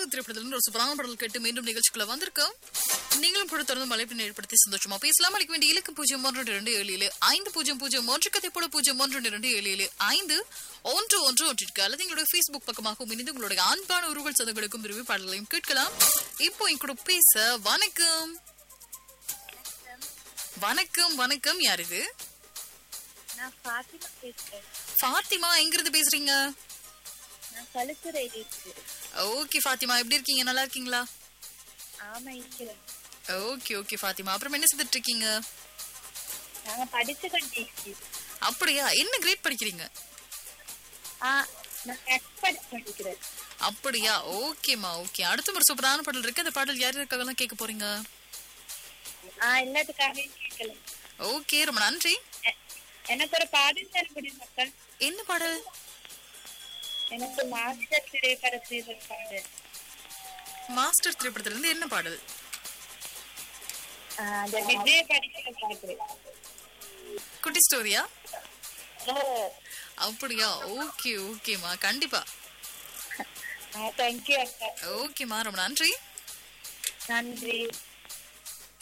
திரைப்படத்தில் ஒரு சூப்பரான பாடல் கேட்டு மீண்டும் நிகழ்ச்சிக்குள்ள வந்திருக்கோம் நீங்களும் கூட தொடர்ந்து மலைப்பினை ஏற்படுத்தி சந்தோஷமா பேசலாம் அளிக்க வேண்டிய இலக்கு பூஜ்ஜியம் ஒன்று இரண்டு ஏழு ஏழு ஐந்து பூஜ்ஜியம் பூஜ்ஜியம் ஒன்று கதை போல பூஜ்ஜியம் ஒன்று இரண்டு ஏழு ஏழு ஐந்து ஒன்று ஒன்று ஒன்றிற்கு அல்லது எங்களுடைய ஃபேஸ்புக் பக்கமாகவும் இணைந்து உங்களுடைய அன்பான உருவல் சதங்களுக்கும் விரும்பி பாடல்களையும் கேட்கலாம் இப்போ என் கூட பேச வணக்கம் வணக்கம் வணக்கம் யார் இது நான் ஃபாத்திமா பேசுறேன் ஃபாத்திமா எங்கிருந்து பேசுறீங்க நான் கழுத்துறை இருக்கு ஓகே ஃபாத்திமா எப்படி இருக்கீங்க நல்லா இருக்கீங்களா ஆமா இருக்கிறேன் ஓகே ஓகே ஃபாத்திமா அப்புறம் என்ன செய்துட்டு இருக்கீங்க நாங்க படிச்சு கொண்டிருக்கோம் அப்படியா என்ன கிரேட் படிக்கிறீங்க ஆ நான் டெஸ்ட் படிச்சு படிக்கிறேன் அப்படியா ஓகேம்மா ஓகே அடுத்த ஒரு சூப்பரான பாடல் இருக்கு அந்த பாடல் யார் இருக்காங்கலாம் கேட்க போறீங்க ஆ எல்லாத்துக்காக கேட்கல ஓகே ரொம்ப நன்றி எ- எனக்கு ஒரு பாடல் தர முடியும் மக்கள் என்ன பாடல் எனக்கு மாஸ்டர் திரைப்பட சீரியல் பாடல் மாஸ்டர் திரைப்படத்துல இருந்து என்ன பாடல் ஆ, அந்த விஜய் படிக்கிற பாட்டு குட்டி ஸ்டோரியா ஓ அப்படியா ஓகே ஓகேம்மா கண்டிப்பா தேங்க்யூ அக்கா ஓகேம்மா ரொம்ப நன்றி நன்றி